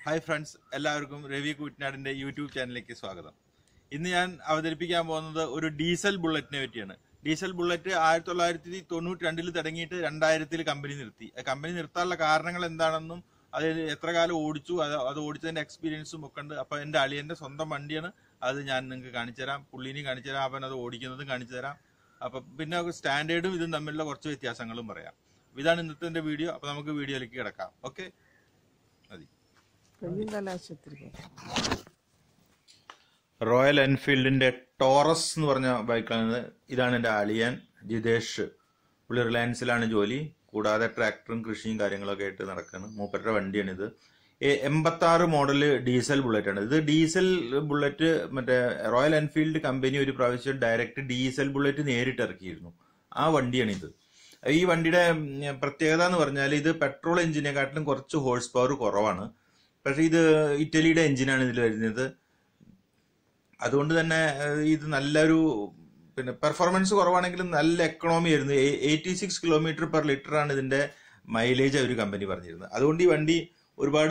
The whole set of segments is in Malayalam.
ഹായ് ഫ്രണ്ട്സ് എല്ലാവർക്കും രവി കുറ്റ്നാടിന്റെ യൂട്യൂബ് ചാനലിലേക്ക് സ്വാഗതം ഇന്ന് ഞാൻ അവതരിപ്പിക്കാൻ പോകുന്നത് ഒരു ഡീസൽ ബുള്ളറ്റിനെ പറ്റിയാണ് ഡീസൽ ബുള്ളറ്റ് ആയിരത്തി തൊള്ളായിരത്തി തൊണ്ണൂറ്റി രണ്ടിൽ തുടങ്ങിയിട്ട് രണ്ടായിരത്തിൽ കമ്പനി നിർത്തി ആ കമ്പനി നിർത്താനുള്ള കാരണങ്ങൾ എന്താണെന്നും അത് എത്ര കാലം ഓടിച്ചു അത് അത് ഓടിച്ചതിന്റെ എക്സ്പീരിയൻസും ഒക്കെ ഉണ്ട് അപ്പൊ എന്റെ അളിയന്റെ സ്വന്തം വണ്ടിയാണ് അത് ഞാൻ നിങ്ങൾക്ക് കാണിച്ചു തരാം പുള്ളിനെയും കാണിച്ചു തരാം അവൻ അത് ഓടിക്കുന്നതും കാണിച്ചു തരാം അപ്പൊ പിന്നെ സ്റ്റാൻഡേർഡും ഇതും തമ്മിലുള്ള കുറച്ച് വ്യത്യാസങ്ങളും പറയാം അപ്പൊ ഇതാണ് ഇന്നത്തെ എന്റെ വീഡിയോ അപ്പൊ നമുക്ക് വീഡിയോയിലേക്ക് കിടക്കാം ഓക്കെ മതി കയ്യും കലാശത്തിരിക്കും റോയൽ എൻഫീൽഡിന്റെ ടോറസ് എന്ന് പറഞ്ഞ ബൈക്കാണ് ഇതാണ് എന്റെ അളിയൻ ജിതേഷ് പുള്ളി റിലയൻസിലാണ് ജോലി കൂടാതെ ട്രാക്ടറും കൃഷിയും കാര്യങ്ങളൊക്കെ ആയിട്ട് നടക്കുന്നത് മൂപ്പരുടെ വണ്ടിയാണിത് എൺപത്തി ആറ് മോഡല് ഡീസൽ ബുള്ളറ്റ് ആണ് ഇത് ഡീസൽ ബുള്ളറ്റ് മറ്റേ റോയൽ എൻഫീൽഡ് കമ്പനി ഒരു പ്രാവശ്യം ഡയറക്റ്റ് ഡീസൽ ബുള്ളറ്റ് നേരിട്ട് ഇറക്കിയിരുന്നു ആ വണ്ടിയാണിത് ഈ വണ്ടിയുടെ ഉം, പ്രത്യേകത എന്ന് പറഞ്ഞാൽ ഇത് പെട്രോൾ എഞ്ചിനെക്കാട്ടിലും കുറച്ച് ഹോഴ്സ് പവർ കുറവാണ് പക്ഷെ ഇത് ഇറ്റലിയുടെ എഞ്ചിനാണ് ഇതിൽ വരുന്നത് അതുകൊണ്ട് തന്നെ ഏഹ്, ഇത് നല്ലൊരു പിന്നെ പെർഫോമൻസ് കുറവാണെങ്കിലും നല്ല എക്കണോമി ആയിരുന്നു eighty six kilometre per litre ആണ് ഇതിന്റെ മൈലേജ് അവർ കമ്പനി പറഞ്ഞിരുന്നത് അതുകൊണ്ട് ഈ വണ്ടി ഒരുപാട്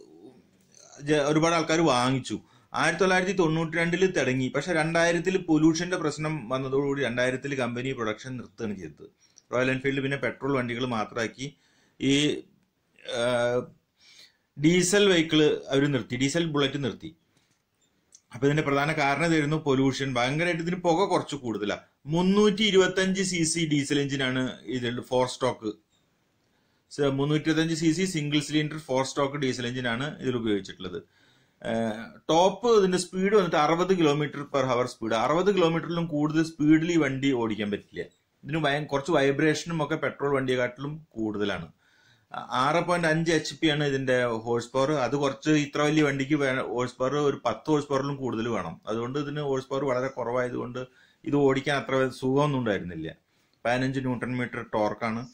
ജ- ഒരുപാട് ആൾക്കാർ വാങ്ങിച്ചു ആയിരത്തി തൊള്ളായിരത്തി തൊണ്ണൂറ്റി രണ്ടിൽ തുടങ്ങി പക്ഷെ രണ്ടായിരത്തിൽ പൊല്യൂഷന്റെ പ്രശ്നം വന്നതോടുകൂടി രണ്ടായിരത്തിൽ കമ്പനി പ്രൊഡക്ഷൻ നിർത്തുകയാണ് ചെയ്തത് റോയൽ എൻഫീൽഡ് പിന്നെ പെട്രോൾ വണ്ടികൾ മാത്രമാക്കി ഈ ആഹ്, ഡീസൽ വെഹിക്കിള് അവർ നിർത്തി ഡീസൽ ബുള്ളറ്റ് നിർത്തി അപ്പൊ ഇതിന്റെ പ്രധാന കാരണം ഇതായിരുന്നു പൊല്യൂഷൻ ഭയങ്കരമായിട്ട് ഇതിന് പുക കുറച്ച് കൂടുതലാണ് മുന്നൂറ്റി ഇരുപത്തി അഞ്ച് സി സി ഡീസൽ എഞ്ചിനാണ് ഇതിൽ ഫോർ സ്റ്റോക്ക് മുന്നൂറ്റി ഇരുപത്തഞ്ച് C C single cylinder four stroke diesel എഞ്ചിനാണ് ഇതിൽ ഉപയോഗിച്ചിട്ടുള്ളത് ടോപ്പ് ഇതിന്റെ സ്പീഡ് വന്നിട്ട് അറുപത് കിലോമീറ്റർ പെർ ഹവർ സ്പീഡ് അറുപത് കിലോമീറ്ററിലും കൂടുതൽ സ്പീഡിൽ ഈ വണ്ടി ഓടിക്കാൻ പറ്റില്ല ഇതിന് ഭയ- കുറച്ച് വൈബ്രേഷനും ഒക്കെ പെട്രോൾ വണ്ടിയെക്കാട്ടിലും കൂടുതലാണ് ആറ് പോയിന്റ് അഞ്ച് എച്ച് പി ആണ് ഇതിന്റെ ഹോഴ്സ് പവർ അത് കുറച്ച് ഇത്ര വലിയ വണ്ടിക്ക് ഹോഴ്സ് പവർ ഒരു പത്ത് ഹോഴ്സ് പവറിലും കൂടുതൽ വേണം അതുകൊണ്ട് ഇതിന് ഹോഴ്സ് പവർ വളരെ കുറവായതുകൊണ്ട് ഇത് ഓടിക്കാൻ അത്ര സുഖമൊന്നും ഉണ്ടായിരുന്നില്ല പതിനഞ്ച് ന്യൂട്ടൺ മീറ്റർ ടോർക്കാണ്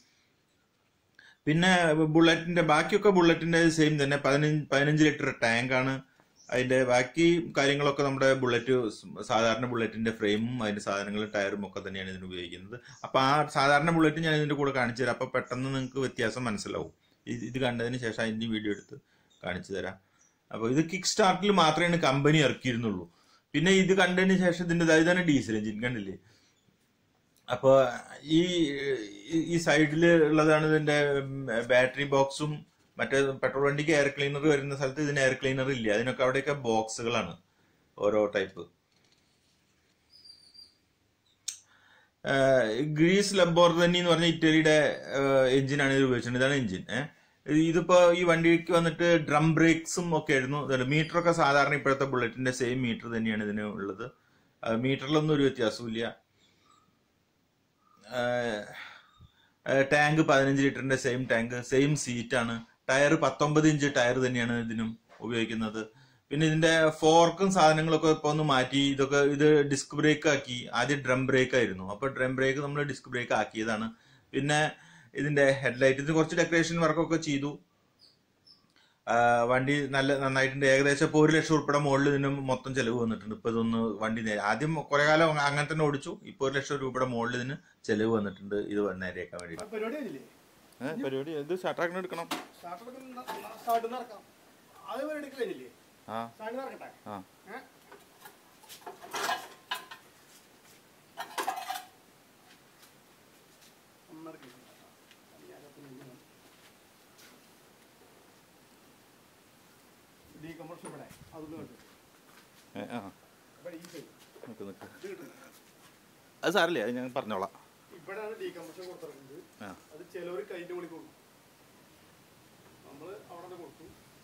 പിന്നെ ബുള്ളറ്റിന്റെ ബാക്കിയൊക്കെ ബുള്ളറ്റിന്റെ സെയിം തന്നെ പതിനഞ്ച് പതിനഞ്ച് ലിറ്റർ ടാങ്ക് ആണ് അതിന്റെ ബാക്കി കാര്യങ്ങളൊക്കെ നമ്മുടെ ബുള്ളറ്റ് സാധാരണ ബുള്ളറ്റിന്റെ ഫ്രെയിമും അതിന്റെ സാധനങ്ങളും ടയറും ഒക്കെ തന്നെയാണ് ഇതിന് ഉപയോഗിക്കുന്നത് അപ്പൊ ആ സാധാരണ ബുള്ളറ്റ് ഞാൻ ഇതിന്റെ കൂടെ കാണിച്ചു തരാം അപ്പൊ പെട്ടെന്ന് നിങ്ങൾക്ക് വ്യത്യാസം മനസ്സിലാവും ഇത് ഇത് കണ്ടതിന് ശേഷം അതിന്റെ വീഡിയോ എടുത്ത് കാണിച്ചു തരാം അപ്പൊ ഇത് കിക്ക് സ്റ്റാർട്ടിൽ മാത്രമേ കമ്പനി ഇറക്കിയിരുന്നുള്ളൂ പിന്നെ ഇത് കണ്ടതിന് ശേഷം ഇതിന്റെ ഇതാണ് ഡീസൽ എഞ്ചിൻ കണ്ടില്ലേ അപ്പൊ ഈ ഈ- ഈ സൈഡിൽ ഉള്ളതാണ് ഇതിന്റെ ബാറ്ററി ബോക്സും മറ്റേ പെട്രോൾ വണ്ടിക്ക് എയർ ക്ലീനർ വരുന്ന സ്ഥലത്ത് ഇതിന് എയർ ക്ലീനർ ഇല്ല അതിനൊക്കെ അവിടെയൊക്കെ ബോക്സുകളാണ് ഓരോ ടൈപ്പ് ഗ്രീസ് ലബോർദനി എന്ന് പറഞ്ഞ ഇറ്റലിയുടെ എഞ്ചിനാണ് ഇത് ഉപയോഗിച്ചിട്ടുണ്ട് ഇതാണ് എഞ്ചിൻ ഏഹ് ഇതിപ്പോ ഈ വണ്ടിക്ക് വന്നിട്ട് ഡ്രം ബ്രേക്സും ഒക്കെ ആയിരുന്നു മീറ്റർ ഒക്കെ സാധാരണ ഇപ്പോഴത്തെ ബുള്ളറ്റിന്റെ സെയിം മീറ്റർ തന്നെയാണ് ഇതിന് ഉള്ളത് മീറ്ററിലൊന്നും ഒരു വ്യത്യാസവും ഇല്ല ടാങ്ക് പതിനഞ്ച് ലിറ്ററിന്റെ സെയിം ടാങ്ക് സെയിം സീറ്റ് ആണ് ടയർ പത്തൊമ്പത് ഇഞ്ച് ടയർ തന്നെയാണ് ഇതിനും ഉപയോഗിക്കുന്നത് പിന്നെ ഇതിന്റെ ഫോർക്കും സാധനങ്ങളൊക്കെ ഇപ്പൊ ഒന്ന് മാറ്റി ഇതൊക്കെ ഇത് ഡിസ്ക് ബ്രേക്ക് ആക്കി ആദ്യം ഡ്രം ബ്രേക്ക് ആയിരുന്നു അപ്പൊ ഡ്രം ബ്രേക്ക് നമ്മൾ ഡിസ്ക് ബ്രേക്ക് ആക്കിയതാണ് പിന്നെ ഇതിന്റെ ഹെഡ്ലൈറ്റ് ഇത് കുറച്ച് ഡെക്കറേഷൻ വർക്കൊക്കെ ചെയ്തു ആ, വണ്ടി നല്ല നന്നായിട്ടുണ്ട് ഏകദേശം ഇപ്പൊ ഒരു ലക്ഷം ഉൾപ്പെടെ മുകളിൽ ഇതിന് മൊത്തം ചെലവ് വന്നിട്ടുണ്ട് ഇപ്പൊ ഇതൊന്ന് വണ്ടി നേ- ആദ്യം കുറെ കാലം അങ്ങനെ തന്നെ ഓടിച്ചു ഇപ്പൊ ഒരു ലക്ഷം രൂപയുടെ മുകളിൽ ഇതിന് ചെലവ് വന്നിട്ടുണ്ട് ഇത് നേരെയാക്കാൻ വേണ്ടി പരിപാടി കഴിഞ്ഞില്ലേ പരിപാടി ഇത് ഷട്ടാക്കിന് എടുക്കണം സ്റ്റാർട്ടർ സ്റ്റാർട്ട് നടക്കാം അത് പരിപാടി കഴിഞ്ഞില്ലേ ആ സ്റ്റാർട്ട് നടക്കട്ടെ ആ ഏ? ഒന്ന് നടക്ക്. ഡീകമ്പോഷൻ ഇവിടെ അതൊന്ന് കണ്ടു ഏ, ആ ഇവിടെ ഈ സൈഡ് നിക്ക് നിക്ക് ഇത് കിട്ടുന്നു അത് സാറില്ലേ അത് ഞാൻ പറഞ്ഞോളാം ഇവിടെയാണ് ഡീകമ്പോഷൻ കൊടുത്തിറക്കുന്നത് ആ അത് ചിലവർ കൈൻ്റെ മുകളിൽ കൊടുക്കും നമ്മൾ അവിടെ നിന്ന് കൊടുത്തു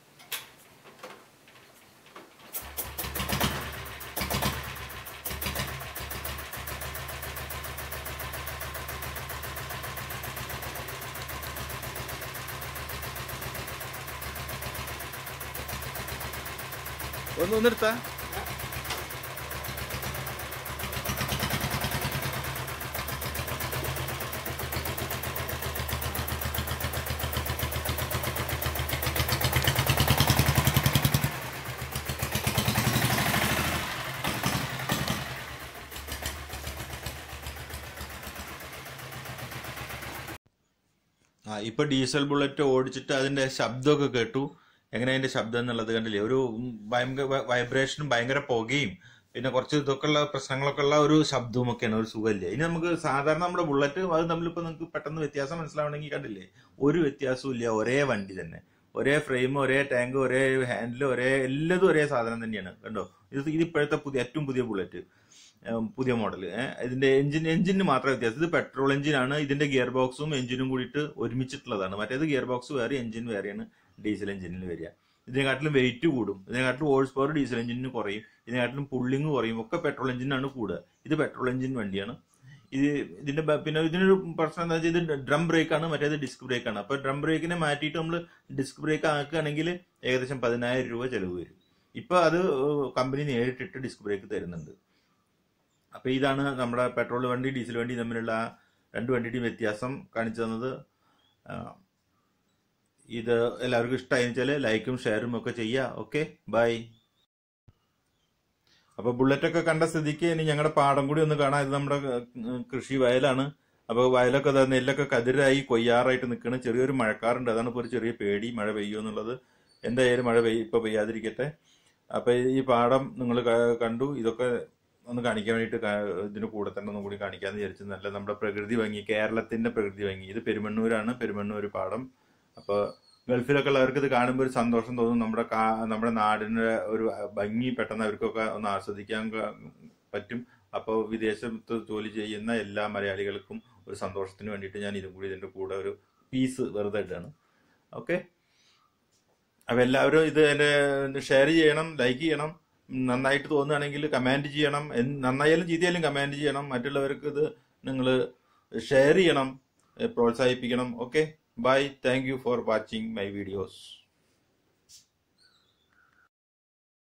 ഒന്ന് ഒന്നെടുത്താ ആ ഇപ്പൊ ഡീസൽ ബുള്ളറ്റ് ഓടിച്ചിട്ട് അതിന്റെ ശബ്ദമൊക്കെ കേട്ടു എങ്ങനെ അതിന്റെ ശബ്ദം എന്നുള്ളത് കണ്ടില്ലേ ഒരു ഭയങ്കര വൈബ്രേഷനും ഭയങ്കര പുകയും പിന്നെ കുറച്ച് ഇതൊക്കെ ഉള്ള പ്രശ്നങ്ങളൊക്കെ ഉള്ള ഒരു ശബ്ദവും ഒക്കെയാണ് ഒരു സുഖമില്ല ഇനി നമുക്ക് സാധാരണ നമ്മുടെ ബുള്ളറ്റ് അത് തമ്മിലിപ്പോ നിങ്ങൾക്ക് പെട്ടെന്ന് വ്യത്യാസം മനസ്സിലാവണമെങ്കിൽ കണ്ടില്ലേ ഒരു വ്യത്യാസവും ഇല്ല ഒരേ വണ്ടി തന്നെ ഒരേ ഫ്രെയിം ഒരേ ടാങ്ക് ഒരേ ഹാൻഡിൽ ഒരേ എല്ലാതും ഒരേ സാധനം തന്നെയാണ് കണ്ടോ ഇത് ഇത് ഇപ്പോഴത്തെ പുതിയ ഏറ്റവും പുതിയ ബുള്ളറ്റ് ഏം, പുതിയ മോഡൽ ഇതിന്റെ എഞ്ചിൻ എഞ്ചിന് മാത്രമേ വ്യത്യാസം ഇത് പെട്രോൾ എഞ്ചിനാണ് ഇതിന്റെ ഗിയർ ബോക്സും എഞ്ചിനും കൂടിയിട്ട് ഒരുമിച്ചിട്ടുള്ളതാണ് മറ്റേത് ഗിയർ ബോക്സ് വേറെ എഞ്ചിൻ വേറെയാണ് ഡീസൽ എഞ്ചിനിൽ വരിക ഇതിനെക്കാട്ടിലും വെയിറ്റ് കൂടും ഇതിനെക്കാട്ടിലും ഹോഴ്സ് പവർ ഡീസൽ എഞ്ചിന് കുറയും ഇതിനെക്കാട്ടിലും പുള്ളിങ് കുറയും ഒക്കെ പെട്രോൾ എഞ്ചിനാണ് കൂടുക ഇത് പെട്രോൾ എഞ്ചിൻ വണ്ടിയാണ് ഇത് ഇതിന്റെ ബ- പിന്നെ ഇതിനൊരു പ്രശ്നം എന്താ വെച്ചാൽ ഇത് ഡ്രം ബ്രേക്ക് ആണ് മറ്റേത് ഡിസ്ക് ബ്രേക്ക് ആണ് അപ്പൊ ഡ്രം ബ്രേക്കിനെ മാറ്റിയിട്ട് നമ്മൾ ഡിസ്ക് ബ്രേക്ക് ആക്കുകയാണെങ്കിൽ ഏകദേശം പതിനായിരം രൂപ ചെലവ് വരും ഇപ്പൊ അത് കമ്പനി നേരിട്ടിട്ട് ഡിസ്ക് ബ്രേക്ക് തരുന്നുണ്ട് അപ്പൊ ഇതാണ് നമ്മുടെ പെട്രോൾ വണ്ടി ഡീസൽ വണ്ടി തമ്മിലുള്ള രണ്ട് വണ്ടിയുടെയും വ്യത്യാസം കാണിച്ചു തന്നത് ആ, ഇത് എല്ലാവർക്കും ഇഷ്ടമായി വെച്ചാൽ ലൈക്കും ഷെയറും ഒക്കെ ചെയ്യുക ഓക്കെ ബൈ അപ്പൊ ബുള്ളറ്റ് ഒക്കെ കണ്ട സ്ഥിതിക്ക് ഇനി ഞങ്ങളുടെ പാടം കൂടി ഒന്ന് കാണാം ഇത് നമ്മുടെ ഏഹ്, കൃഷി വയലാണ് അപ്പൊ വയലൊക്കെ ദാ നെല്ലൊക്കെ കതിരായി കൊയ്യാറായിട്ട് നിൽക്കണം ചെറിയൊരു മഴക്കാറുണ്ട് അതാണ് ഇപ്പോൾ ഒരു ചെറിയ പേടി മഴ പെയ്യുമോ എന്നുള്ളത് എന്തായാലും മഴ പെയ്യ ഇപ്പൊ പെയ്യാതിരിക്കട്ടെ അപ്പൊ ഈ പാടം നിങ്ങൾ കണ്ടു ഇതൊക്കെ ഒന്ന് കാണിക്കാൻ വേണ്ടിയിട്ട് കാ- ഇതിന്റെ കൂടെ തന്നെ ഒന്നും കൂടി കാണിക്കാന്ന് വിചാരിച്ചു നല്ല നമ്മുടെ പ്രകൃതി ഭംഗി കേരളത്തിന്റെ പ്രകൃതി ഭംഗി ഇത് പെരുമണ്ണൂരാണ് പെരുമണ്ണൂർ പാടം അപ്പൊ ഗൾഫിലൊക്കെ ഉള്ളവർക്ക് ഇത് കാണുമ്പോൾ ഒരു സന്തോഷം തോന്നും നമ്മുടെ കാ- നമ്മുടെ നാടിന്റെ ഒരു ഭംഗി പെട്ടെന്ന് അവർക്കൊക്കെ ഒന്ന് ആസ്വദിക്കാൻ ക- പറ്റും അപ്പോൾ വിദേശത്ത് ജോലി ചെയ്യുന്ന എല്ലാ മലയാളികൾക്കും ഒരു സന്തോഷത്തിന് വേണ്ടിയിട്ട് ഞാൻ ഇതും കൂടി ഇതിന്റെ കൂടെ ഒരു പീസ് വെറുതെ ഇട്ടാണ് ഓക്കെ അപ്പൊ എല്ലാവരും ഇത് എന്റെ ഷെയർ ചെയ്യണം ലൈക്ക് ചെയ്യണം നന്നായിട്ട് തോന്നുകയാണെങ്കിൽ കമന്റ് ചെയ്യണം എന്ത് നന്നായാലും ചീത്തയായാലും കമന്റ് ചെയ്യണം മറ്റുള്ളവർക്ക് ഇത് നിങ്ങൾ ഷെയർ ചെയ്യണം ഏഹ് പ്രോത്സാഹിപ്പിക്കണം okay bye thank you for watching my videos